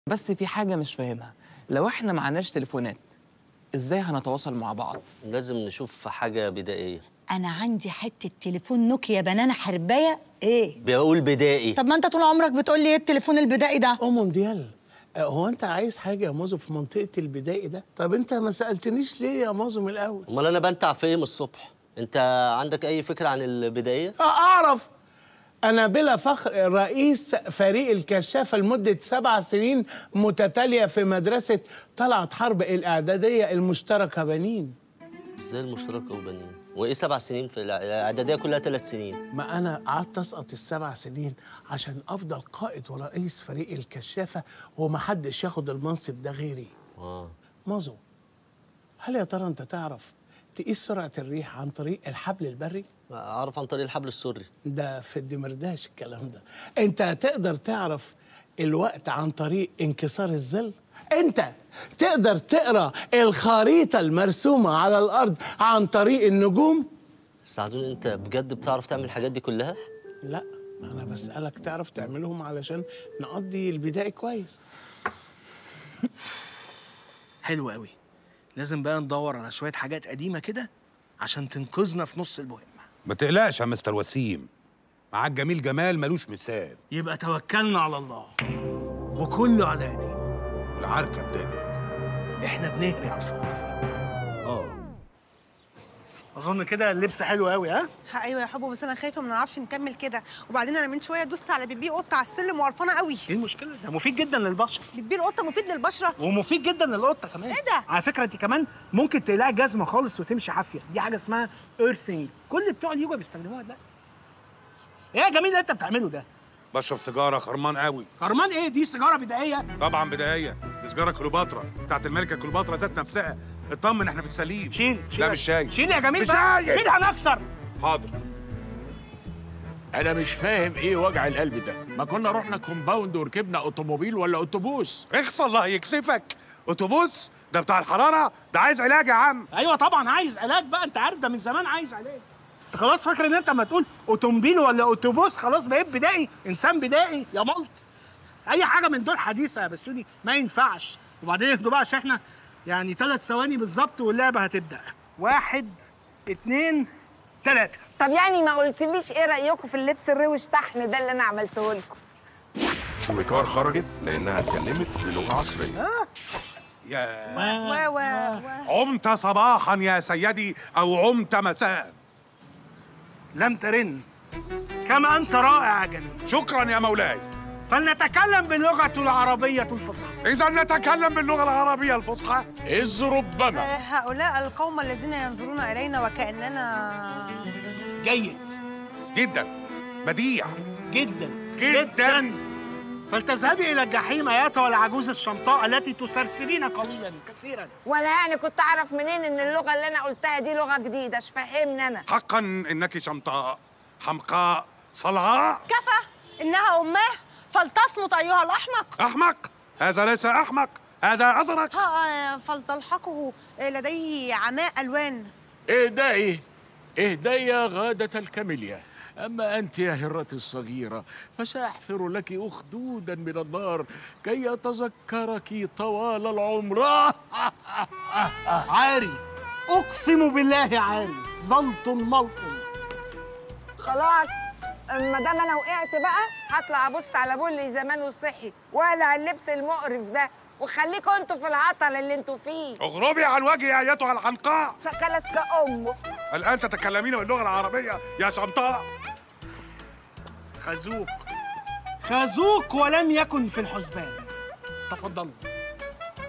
بس في حاجة مش فاهمها لو احنا معناش تليفونات ازاي هنتواصل مع بعض لازم نشوف حاجة بدائية انا عندي حته تليفون نوكيا بنانا حربايه ايه بقول بدائي طب ما انت طول عمرك بتقول لي ايه التليفون البدائي ده ام مونديال آه، هو انت عايز حاجه يا موزو في منطقه البدائي ده طب انت ما سالتنيش ليه يا موزو من الاول امال انا بنتع في ايه من الصبح انت عندك اي فكرة عن البدائية اه اعرف انا بلا فخر رئيس فريق الكشافه لمده سبع سنين متتاليه في مدرسه طلعت حرب الاعداديه المشتركه بنين زي المشتركة وبنين وايه سبع سنين في الع- الاعدادية كلها ثلاث سنين ما انا قعدت اسقط السبع سنين عشان افضل قائد ورئيس فريق الكشافه ومحدش ياخد المنصب ده غيري اه مازو هل يا ترى انت تعرف تقيس سرعه الريح عن طريق الحبل البري اعرف عن طريق الحبل السري ده في الدمرداش الكلام ده انت تقدر تعرف الوقت عن طريق انكسار الظل انت تقدر تقرا الخريطه المرسومه على الارض عن طريق النجوم سعدون انت بجد بتعرف تعمل الحاجات دي كلها لا انا بسالك تعرف تعملهم علشان نقضي البداية كويس حلو قوي لازم بقى ندور على شويه حاجات قديمه كده عشان تنقذنا في نص المهمه ما تقلقش يا مستر وسيم معاك جميل جمال ملوش مثال يبقى توكلنا على الله وكله على قديم والعركه ابتدت احنا بنهري على الفاضي اه اظن كده اللبس حلو قوي ها ها، ايوه يا حبو بس انا خايفه ما نعرفش نكمل كده وبعدين انا من شويه دوست على بيبي قطه على السلم وقرفانه قوي ايه المشكله ده مفيد جدا للبشره بيبي القطه مفيد للبشره ومفيد جدا للقطه كمان إيه ده؟ على فكره انت كمان ممكن تقلعي جزمه خالص وتمشي حافيه دي حاجه اسمها ايرثنج كل بتوع اليوجا بيستخدموها دلوقتي ايه يا جميل اللي انت بتعمله ده بشرب سيجاره خرمان قوي كرمان ايه دي سيجاره بدائيه طبعا بدائيه دي سيجاره كليوباترا بتاعت الملكه كليوباترا ذات نفسها اطمن احنا في السليم شيل شيل لا مش شايف شيل يا جميل مش بقى. شايف. شيل هنكسر حاضر انا مش فاهم ايه وجع القلب ده ما كنا رحنا كومباوند وركبنا اوتوموبيل ولا اتوبوس اخص الله يكسفك اتوبيس ده بتاع الحراره ده عايز علاج يا عم ايوه طبعا عايز علاج بقى انت عارف ده من زمان عايز علاج انت خلاص فاكر ان انت لما تقول اوتومبيل ولا اتوبوس خلاص بقيت بدائي انسان بدائي يا ملط اي حاجه من دول حديثه يا بسوني ما ينفعش وبعدين اهدوا بقى عشان احنا يعني ثلاث ثواني بالظبط واللعبه هتبدا واحد اتنين تلاته طب يعني ما قلتليش ايه رايكم في اللبس الروش طحن ده اللي انا عملته لكم شويكار خرجت لانها اتكلمت بلغه عصريه يا و و و عمت صباحا يا سيدي او عمت مساء لم ترن كما انت رائع يا جميل شكرا يا مولاي فلنتكلم باللغه العربيه الفصحى اذا نتكلم باللغه العربيه الفصحى إذ ربما آه، هؤلاء القوم الذين ينظرون الينا وكاننا جيد جدا بديع جدا جداً. فلتذهبي الى الجحيم ايتها العجوز الشمطاء التي تسرسلين قليلا كثيرا وانا يعني كنت اعرف منين ان اللغه اللي انا قلتها دي لغه جديده اش فهمني انا حقا انك شمطاء حمقاء صلعاء كفى انها اماه فلتصمت ايها الاحمق احمق هذا ليس احمق هذا ازرق ها آه، فلتلحقه آه، لديه عماء الوان اهدئي اهدئي غادة الكاميليا أما أنت يا هرتي الصغيرة فسأحفر لك أخدودا من النار كي يتذكرك طوال العمر عاري اقسم بالله عاري زلط ملط خلاص ما دام انا وقعت بقى هطلع ابص على بولي زمان وصحي ولا اللبس المقرف ده وخليكوا انتوا في العطل اللي انتوا فيه اغربي عن وجهي ايتها الحنقاء شكلت كأمه الان تتكلمين باللغه العربيه يا شمطاء خازوق خازوق ولم يكن في الحسبان تفضلوا